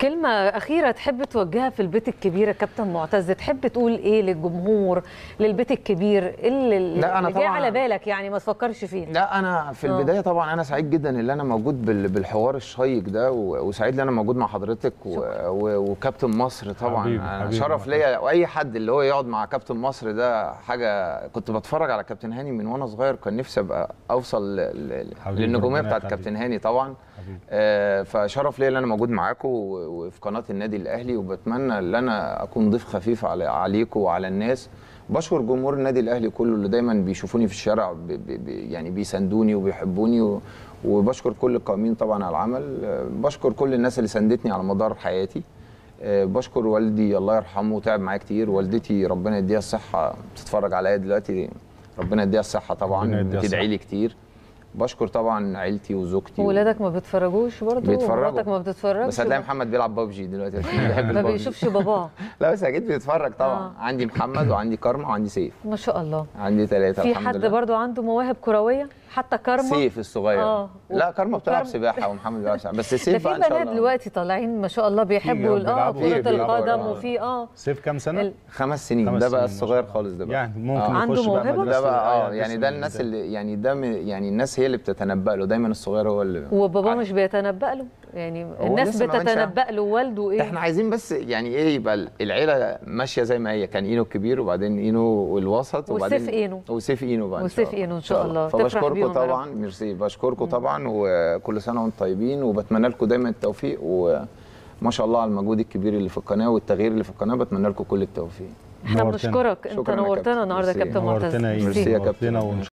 كلمة أخيرة تحب توجهها في البيت الكبير يا كابتن معتز تحب تقول إيه للجمهور للبيت الكبير إيه اللي, لا، أنا اللي جاي طبعاً- على بالك يعني ما تفكرش فيه لا انا في آه. البدايه طبعا انا سعيد جدا ان انا موجود بال- بالحوار الشيق ده و- وسعيد ان انا موجود مع حضرتك و- و- وكابتن مصر طبعا حبيبي، أنا حبيبي. شرف ليا واي حد اللي هو يقعد مع كابتن مصر ده حاجه كنت بتفرج على كابتن هاني من وانا صغير كان نفسي ابقى اوصل ل- ل- حبيبي، للنجوميه ربنا بتاعت يخليك. كابتن هاني طبعا حبيبي. آه، فشرف ليا ان انا موجود معاكم و- وفي قناه النادي الاهلي وبتمنى ان انا اكون ضيف خفيف على عليكم وعلى الناس بشكر جمهور النادي الاهلي كله اللي دايما بيشوفوني في الشارع ب ب ب يعني بيساندوني وبيحبوني و وبشكر كل القائمين طبعا على العمل آه، بشكر كل الناس اللي ساندتني على مدار حياتي آه، بشكر والدي الله يرحمه تعب معايا كتير والدتي ربنا يديها الصحه بتتفرج عليا دلوقتي ربنا يديها الصحه ربنا طبعا يديها بتدعي الصحة. لي كتير بشكر طبعا عيلتي وزوجتي و- ولادك ما بيتفرجوش برضه بيتفرجوا. مراتك ما بتتفرجش بس هتلاقي محمد بيلعب ببجي دلوقتي عشان بيحب ما الببجي بيشوفش باباه لا بس اكيد بيتفرج طبعا آه. عندي محمد وعندي كارما وعندي سيف ما شاء الله عندي ثلاثه في الحمد حد لله برضه عنده مواهب كروية حتى كارما سيف الصغير آه. لا كارما بتلعب وكارما- سباحه ومحمد بيلعب سباحه بس ده سيف في بقى ان شاء بنات الله دلوقتي طالعين ما شاء الله بيحبوا ال- اه بيلعبوا- كرة بيلعبوا القدم آه. وفي اه سيف كام سنه؟ ال- خمس سنين خمس ده بقى سنين ما الصغير شاء الله. خالص ده بقى يعني ممكن آه. عنده يخش بقى موهبة؟ مدرسة ده بقى اه الرعاية يعني ده الجسم الناس ده. اللي يعني ده م- يعني الناس هي اللي بتتنبأ له دايما الصغير هو اللي وبابا مش بيتنبأ له يعني الناس لسه ما عملش بتتنبأ له والده ايه احنا عايزين بس يعني ايه يبقى العيله ماشيه زي ما هي كان اينو الكبير وبعدين اينو والوسط وبعدين وسيف إينو. وسيف اينو بقى إن وسيف شاء إينو إن شاء الله. تفرح فبشكركم بيهم يا رب. طبعا ميرسي بشكركم طبعا وكل سنه وانتم طيبين وبتمنى لكم دايما التوفيق وما شاء الله على المجهود الكبير اللي في القناه والتغيير اللي في القناه بتمنى لكم كل التوفيق احنا نورتنا. بنشكرك انت شكراً يا نورتنا كابتن. النهارده يا ميرسي. كابتن معتز نورتنا يا ميرسي يوسف يا كابتن. نورتنا